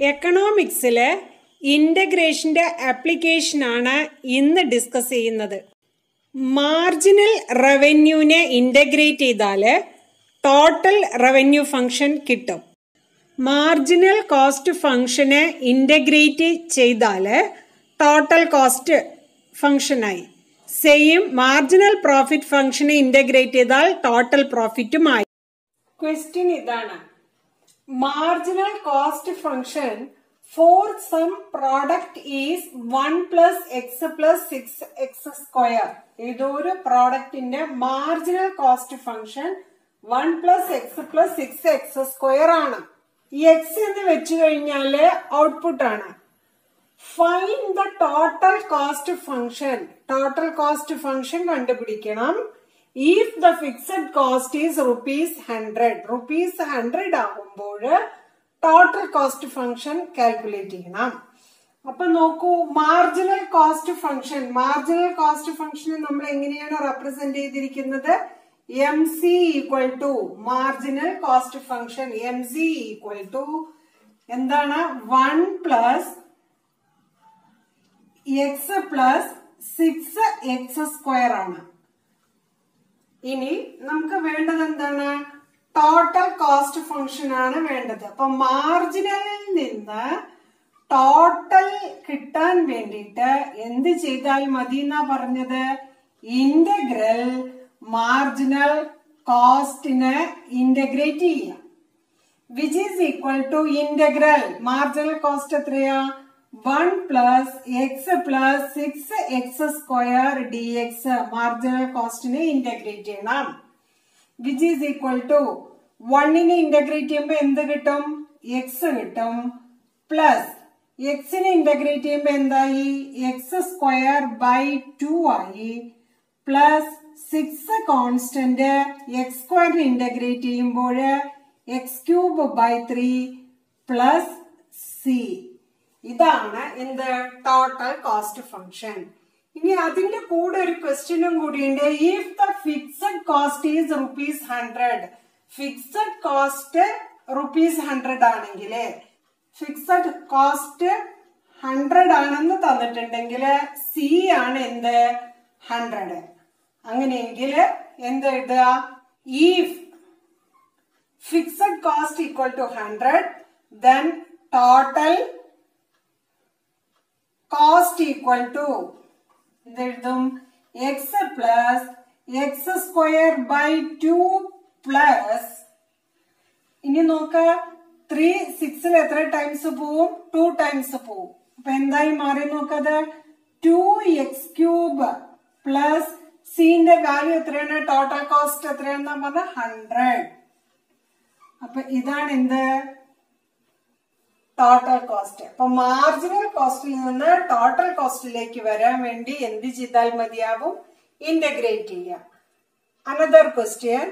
എക്കണോമിക്സിലെ ഇൻ്റഗ്രേഷൻ്റെ ആപ്ലിക്കേഷനാണ് ഇന്ന് ഡിസ്കസ് ചെയ്യുന്നത് മാർജിനൽ റവന്യൂവിനെ ഇൻ്റഗ്രേറ്റ് ചെയ്താൽ ടോട്ടൽ റവന്യൂ ഫംഗ്ഷൻ കിട്ടും മാർജിനൽ കോസ്റ്റ് ഫംഗ്ഷനെ ഇൻ്റഗ്രേറ്റ് ചെയ്താൽ ടോട്ടൽ കോസ്റ്റ് ഫംഗ്ഷനായി സെയിം മാർജിനൽ പ്രോഫിറ്റ് ഫംഗ്ഷനെ ഇൻ്റഗ്രേറ്റ് ചെയ്താൽ ടോട്ടൽ പ്രോഫിറ്റുമായി ക്വസ്റ്റ്യൻ ഇതാണ് marginal cost function for some product is one plus x plus six x square ഏതോ ഒരു പ്രോഡക്റ്റിന്റെ marginal cost function one plus x plus six x square ആണ് ഈ എക്സ് എന്ന് വെച്ചു കഴിഞ്ഞാല് ഔട്ട്പുട്ട് ആണ് find the total cost function total cost function കണ്ടുപിടിക്കണം if the fixed cost is rupees hundred rupees hundred ആകുമ്പോൾ ടോട്ടൽ കോസ്റ്റ് ഫംഗ്ഷൻ കാൽക്കുലേറ്റ് ചെയ്യണം അപ്പൊ നോക്കൂ marginal cost function marginal cost ഫംഗ്ഷനെ നമ്മൾ എങ്ങനെയാണ് റെപ്രസെന്റ് ചെയ്തിരിക്കുന്നത് M C equal to marginal cost function M C equal to എന്താണ് one plus x plus six x square ആണ് ഇനി നമുക്ക് വേണ്ടത് എന്താണ് ടോട്ടൽ കോസ്റ്റ് ഫംഗ്ഷൻ ആണ് വേണ്ടത് അപ്പൊ മാർജിനലിൽ നിന്ന് ടോട്ടൽ കിട്ടാൻ വേണ്ടിയിട്ട് എന്ത് ചെയ്താൽ മതി എന്നാ പറഞ്ഞത് ഇന്റഗ്രൽ മാർജിനൽ കോസ്റ്റിനെ ഇന്റഗ്രേറ്റ് ചെയ്യാം which is equal to integral marginal cost എത്രയാ one plus x plus six x square d x marginal കോസ്റ്റിനെ ഇന്റഗ്രേറ്റ് ചെയ്യണം വിച്ച് ഈസ് ഈക്വൽ ടു വണ്ണിനെ ഇന്റഗ്രേറ്റ് ചെയ്യുമ്പോൾ എന്ത് കിട്ടും എക്സ് കിട്ടും പ്ലസ് എക്സിനെ ഇന്റഗ്രേറ്റ് ചെയ്യുമ്പോൾ എന്തായി എക്സ് സ്ക്വയർ ബൈ ടു ആയി പ്ലസ് സിക്സ് കോൺസ്റ്റന്റ് എക്സ് സ്ക്വയറിനെ ഇന്റഗ്രേറ്റ് ചെയ്യുമ്പോൾ x cube by three plus C ഇതാണ് എന്ത് ടോട്ടൽ കോസ്റ്റ് ഫംഗ്ഷൻ ഇനി അതിന്റെ കൂടെ ഒരു ക്വസ്റ്റ്യനും കൂടിയുണ്ട് if the fixed cost is rupees hundred fixed cost rupees hundred ആണെങ്കിൽ ഫിക്സഡ് കോസ്റ്റ് ഹൺഡ്രഡ് ആണെന്ന് തന്നിട്ടുണ്ടെങ്കിൽ സി ആണ് എന്ത് ഹൺഡ്രഡ് അങ്ങനെയെങ്കിൽ എന്ത് എഴുതുക if fixed cost equal to hundred then total cost equal to എന്തെഴുതും x plus x square by two plus ഇനി നോക്ക ത്രീ സിക്സിൽ എത്ര ടൈംസ് പോവും ടു ടൈംസ് പോവും അപ്പൊ എന്തായി മാറി നോക്കത് ടു എക്സ് ക്യൂബ് പ്ലസ് സിന്റെ വാല്യൂ എത്രയാണ് ടോട്ടൽ കോസ്റ്റ് എത്രയാണെന്നാ പറഞ്ഞ ഹൺഡ്രഡ് അപ്പൊ ഇതാണ് എന്ത് ടോട്ടൽ കോസ്റ്റ് അപ്പൊ മാർജിനൽ കോസ്റ്റിൽ നിന്ന് ടോട്ടൽ കോസ്റ്റിലേക്ക് വരാൻ വേണ്ടി എന്ത് ചെയ്താൽ മതിയാവും ഇന്റഗ്രേറ്റ് ചെയ്യാം another question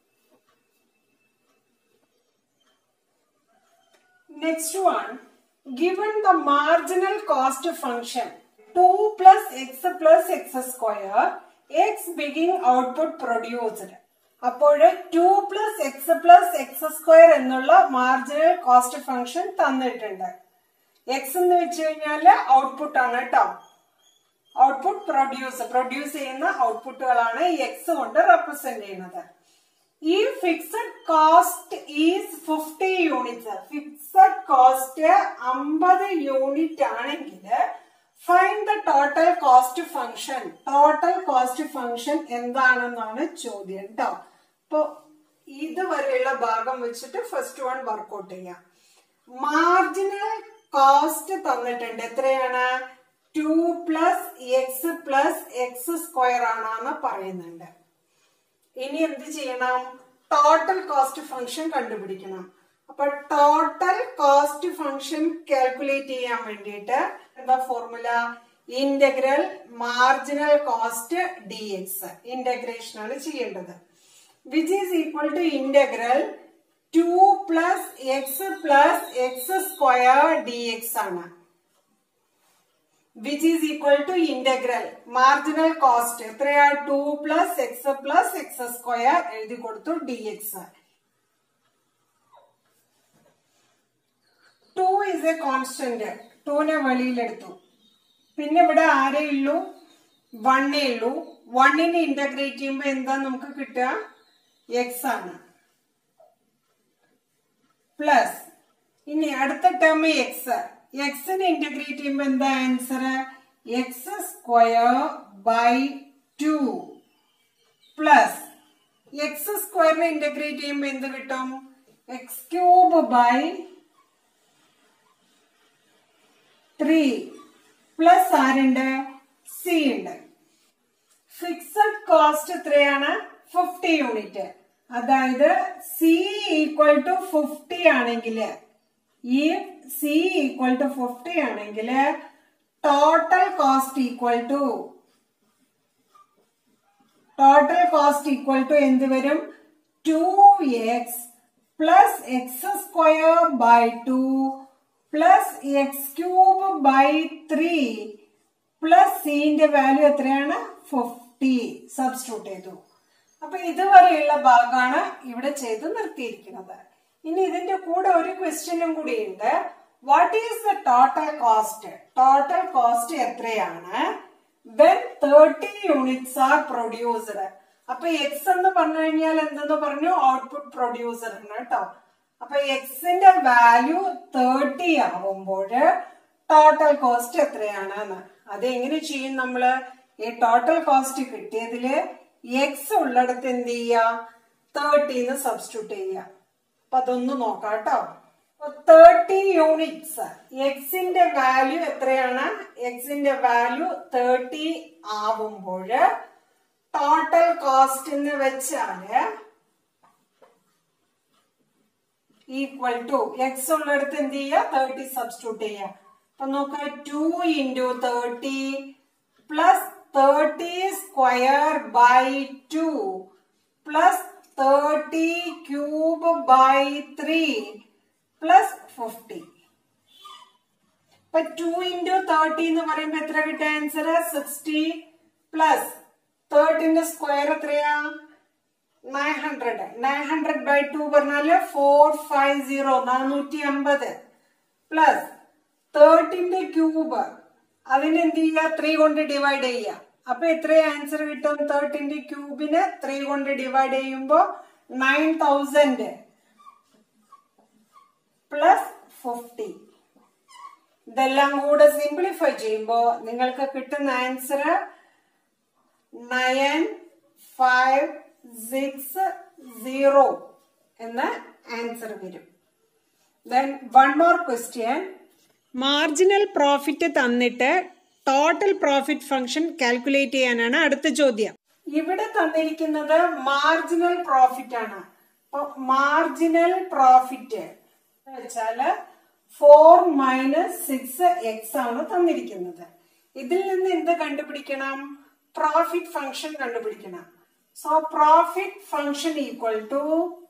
next one given the marginal cost function 2 plus x plus x square x being output produced അപ്പോൾ two plus x plus x square എന്നുള്ള മാർജിനൽ കോസ്റ്റ് ഫംഗ്ഷൻ തന്നിട്ടുണ്ട് എക്സ് എന്ന് വെച്ച് കഴിഞ്ഞാല് ഔട്ട്പുട്ട് ആണ് കേട്ടോ ഔട്ട്പുട്ട് പ്രൊഡ്യൂസ് പ്രൊഡ്യൂസ് ചെയ്യുന്ന ഔട്ട്പുട്ടുകളാണ് ഈ എക്സ് കൊണ്ട് റെപ്രസെന്റ് ചെയ്യുന്നത് ഈ fixed cost is fifty units fixed cost അമ്പത് യൂണിറ്റ് ആണെങ്കിൽ find the total cost function total cost function എന്താണെന്നാണ് ചോദ്യം കേട്ടോ അപ്പൊ ഇതുവരെയുള്ള ഭാഗം വെച്ചിട്ട് ഫസ്റ്റ് വൺ വർക്ക്ഔട്ട് ചെയ്യാം മാർജിനൽ കോസ്റ്റ് തന്നിട്ടുണ്ട് എത്രയാണ് two plus x plus x square ആണെന്ന് പറയുന്നുണ്ട് ഇനി എന്ത് ചെയ്യണം ടോട്ടൽ കോസ്റ്റ് ഫംഗ്ഷൻ കണ്ടുപിടിക്കണം അപ്പൊ ടോട്ടൽ കോസ്റ്റ് ഫംഗ്ഷൻ കാൽക്കുലേറ്റ് ചെയ്യാൻ വേണ്ടിയിട്ട് എന്താ formula integral marginal cost d x integration ആണ് ചെയ്യേണ്ടത് which is equal to integral two plus x plus x square d x ആണ് which is equal to integral marginal cost എത്രയാ two plus x plus x square എഴുതി കൊടുത്തു d x two two is a constant ടൂനെ വെളിയിലെടുത്തു പിന്നെ ഇവിടെ ആരേ ഉള്ളൂ വണ്ണേ ഉള്ളൂ വണ്ണിനെ ഇന്റഗ്രേറ്റ് ചെയ്യുമ്പോൾ എന്താ നമുക്ക് കിട്ടുക എക്സ് ആണ് പ്ലസ് ഇനി അടുത്ത ടേം എക്സ് എക്സിനെ ഇന്റഗ്രേറ്റ് ചെയ്യുമ്പോൾ എന്താ answer x square by two plus x സ്ക്വയറിനെ ഇന്റഗ്രേറ്റ് ചെയ്യുമ്പോൾ എന്ത് കിട്ടും x cube by three plus ആരുണ്ട് സി ഉണ്ട് ഫിക്സഡ് കോസ്റ്റ് എത്രയാണ് ഫിഫ്റ്റി യൂണിറ്റ് അതായത് സി ഈക്വൽ ടു ഫിഫ്റ്റി ആണെങ്കിൽ ഈ സി ഈക്വൽ ടു ഫിഫ്റ്റി ആണെങ്കിൽ total cost equal to total cost equal to എന്ത് വരും two x plus x square by two plus x cube by three plus സിന്റെ value എത്രയാണ് fifty substitute ചെയ്തു അപ്പൊ ഇതുവരെയുള്ള ഭാഗമാണ് ഇവിടെ ചെയ്ത് നിർത്തിയിരിക്കുന്നത് ഇനി ഇതിന്റെ കൂടെ ഒരു ക്വസ്റ്റ്യനും കൂടി ഉണ്ട് what is the total cost total cost എത്രയാണ് when thirty units are produced അപ്പൊ എക്സ് എന്ന് പറഞ്ഞു കഴിഞ്ഞാൽ എന്തെന്ന് പറഞ്ഞു ഔട്ട്പുട്ട് പ്രൊഡ്യൂസർ ആണ് കേട്ടോ അപ്പൊ എക്സിന്റെ വാല്യൂ തേർട്ടി ആവുമ്പോൾ ടോട്ടൽ കോസ്റ്റ് എത്രയാണെന്ന് അത് എങ്ങനെ ചെയ്യും നമ്മള് ഈ ടോട്ടൽ കോസ്റ്റ് കിട്ടിയതില് എക്സ് ഉള്ളിടത്ത് എന്ത് ചെയ്യാ തേർട്ടിന്ന് സബ്സ്റ്റിറ്റ്യൂട്ട് ചെയ്യുക അപ്പൊ അതൊന്ന് നോക്കാം കേട്ടോ തേർട്ടി യൂണിറ്റ്സ് എക്സിന്റെ വാല്യൂ എത്രയാണ് എക്സിന്റെ വാല്യൂ തേർട്ടി ആവുമ്പോൾ ടോട്ടൽ കോസ്റ്റ് എന്ന് വെച്ചാല് ഈക്വൽ ടു എക്സ് ഉള്ളിടത്ത് എന്ത് ചെയ്യുക തേർട്ടി സബ്സ്റ്റിറ്റ്യൂട്ട് ചെയ്യുക അപ്പൊ നോക്കുക two into thirty plus thirty square by two plus thirty cube by three plus fifty ഇപ്പൊ ടു ഇൻറ്റു തേർട്ടി എന്ന് പറയുമ്പോ എത്ര കിട്ടിയ ആൻസർ സിക്സ്റ്റി പ്ലസ് തേർട്ടിന്റെ സ്ക്വയർ എത്രയാ nine hundred nine hundred by two പറഞ്ഞാല് ഫോർ ഫൈവ് സീറോ നാനൂറ്റി അമ്പത് പ്ലസ് തേർട്ടിന്റെ ക്യൂബ് അതിന് എന്ത് ചെയ്യുക ത്രീ കൊണ്ട് ഡിവൈഡ് ചെയ്യുക അപ്പൊ എത്ര ആൻസർ കിട്ടും തേർട്ടിന്റെ ക്യൂബിന് ത്രീ കൊണ്ട് ഡിവൈഡ് ചെയ്യുമ്പോ നയൻ തൗസൻഡ് പ്ലസ് ഫിഫ്റ്റി ഇതെല്ലാം കൂടെ സിംപ്ലിഫൈ ചെയ്യുമ്പോ നിങ്ങൾക്ക് കിട്ടുന്ന answer nine five six zero എന്ന ആൻസർ വരും then one more question marginal profit തന്നിട്ട് ടോട്ടൽ പ്രോഫിറ്റ് ഫംഗ്ഷൻ കാൽക്കുലേറ്റ് ചെയ്യാനാണ് അടുത്ത ചോദ്യം ഇവിടെ തന്നിരിക്കുന്നത് മാർജിനൽ പ്രോഫിറ്റ് ആണ് അപ്പൊ മാർജിനൽ പ്രോഫിറ്റ് വെച്ചാല് ഫോർ മൈനസ് സിക്സ് എക്സ് ആണ് തന്നിരിക്കുന്നത് ഇതിൽ നിന്ന് എന്ത് കണ്ടുപിടിക്കണം പ്രോഫിറ്റ് ഫംഗ്ഷൻ കണ്ടുപിടിക്കണം so profit function equal to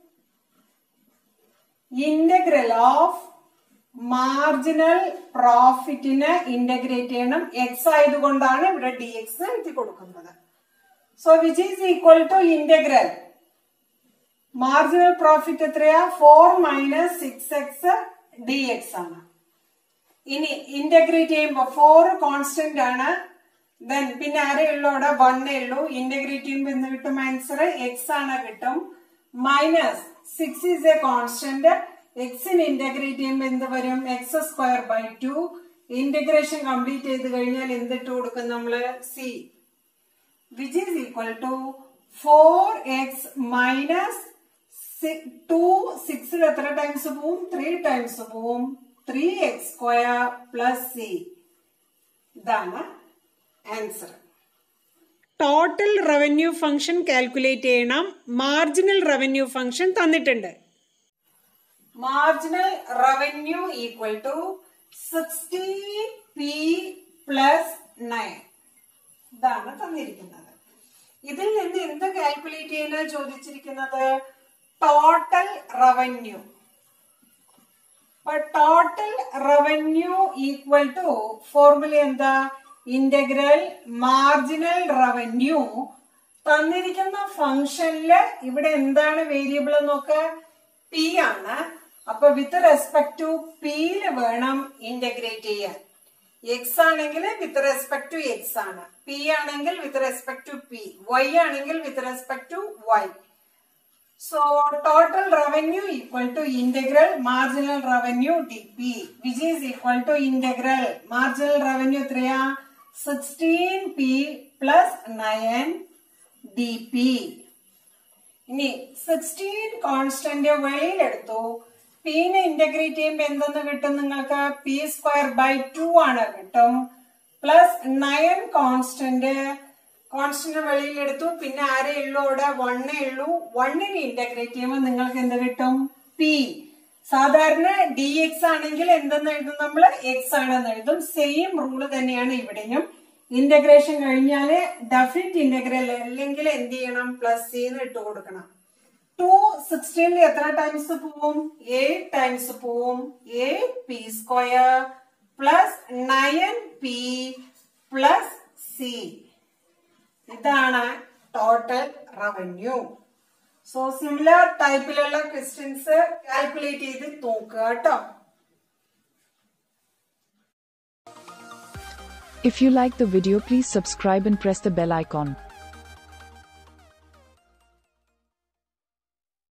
integral of marginal പ്രോഫിറ്റിനെ ഇന്റഗ്രേറ്റ് ചെയ്യണം എക്സ് ആയതുകൊണ്ടാണ് ഇവിടെ ഡി എക്സ് എഴുതി കൊടുക്കുന്നത് so which is equal to integral marginal profit എത്രയാ four minus six x d x ആണ് ഇനി ഇന്റഗ്രേറ്റ് ചെയ്യുമ്പോൾ ഫോർ കോൺസ്റ്റന്റ് ആണ് ദെൻ പിന്നെ ആരെയുള്ളൂ അവിടെ വണ്ണേ ഉള്ളൂ ഇന്റഗ്രേറ്റ് ചെയ്യുമ്പോൾ എന്ത് കിട്ടും ആൻസർ എക്സ് ആണ് കിട്ടും minus six is a constant എക്സിന് ഇന്റഗ്രേറ്റ് ചെയ്യുമ്പോൾ എന്ത് വരും x square by two integration complete ചെയ്ത് കഴിഞ്ഞാൽ എന്തിട്ട് കൊടുക്കും നമ്മള് c which is equal to four x minus two സിക്സിൽ എത്ര ടൈംസ് പോവും ത്രീ ടൈംസ് പോവും three x square plus C ഇതാണ് answer total revenue function calculate ചെയ്യണം മാർജിനൽ റവന്യൂ ഫംഗ്ഷൻ തന്നിട്ടുണ്ട് marginal revenue equal to sixty p plus nine ഇതാണ് തന്നിരിക്കുന്നത് ഇതിൽ നിന്ന് എന്ത് കാൽക്കുലേറ്റ് ചെയ്യാനാണ് ചോദിച്ചിരിക്കുന്നത് total revenue total revenue equal to formula എന്താ ഇന്റഗ്രൽ മാർജിനൽ റവന്യൂ തന്നിരിക്കുന്ന ഫംഗ്ഷനില് ഇവിടെ എന്താണ് വേരിയബിൾ നോക്ക പി ആണ് അപ്പൊ വിത്ത് റെസ്പെക്ട് ടു പിയിൽ വേണം ഇന്റഗ്രേറ്റ് ചെയ്യാൻ എക്സ് ആണെങ്കിൽ വിത്ത് റെസ്പെക്ട് ടു എക്സ് ആണ് പി ആണെങ്കിൽ with respect to p y ആണെങ്കിൽ with respect to y so total revenue equal to integral marginal revenue d p which is equal to integral marginal revenue എത്രയാ sixteen p plus nine d p ഇനി sixteen constant വെളിയിലെടുത്തു പിനെ integrate ചെയ്യുമ്പോൾ എന്തെന്ന് കിട്ടും നിങ്ങൾക്ക് P square by two ആണ് കിട്ടും പ്ലസ് നയൻ കോൺസ്റ്റന്റ് കോൺസ്റ്റന്റ് വെളിയിലെടുത്തു പിന്നെ ആരേ ഉള്ളൂ അവിടെ വണ്ണേ ഉള്ളൂ വണ്ണിനെ ഇന്റഗ്രേറ്റ് ചെയ്യുമ്പോൾ നിങ്ങൾക്ക് എന്ത് കിട്ടും പി സാധാരണ ഡി എക്സ് ആണെങ്കിൽ എന്തെന്ന് എഴുതും നമ്മൾ എക്സ് ആണെന്ന് എഴുതും സെയിം റൂള് തന്നെയാണ് ഇവിടെയും ഇന്റഗ്രേഷൻ കഴിഞ്ഞാല് ഡെഫിനിറ്റ് ഇന്റഗ്രൽ അല്ലെങ്കിൽ എന്ത് ചെയ്യണം പ്ലസ് എന്ന് ഇട്ട് കൊടുക്കണം ടു സിക്സ്റ്റീനിൽ എത്ര ടൈംസ് പോവും എയ്റ്റ് ടൈംസ് പോവും eight p square plus nine p plus C ഇതാണ് ടോട്ടൽ റവന്യൂ സോ സിമിലർ ടൈപ്പിലുള്ള ക്വസ്റ്റ്യൻസ് കാൽക്കുലേറ്റ് ചെയ്ത് നോക്കുക കേട്ടോ If you like the video please subscribe and press the bell icon.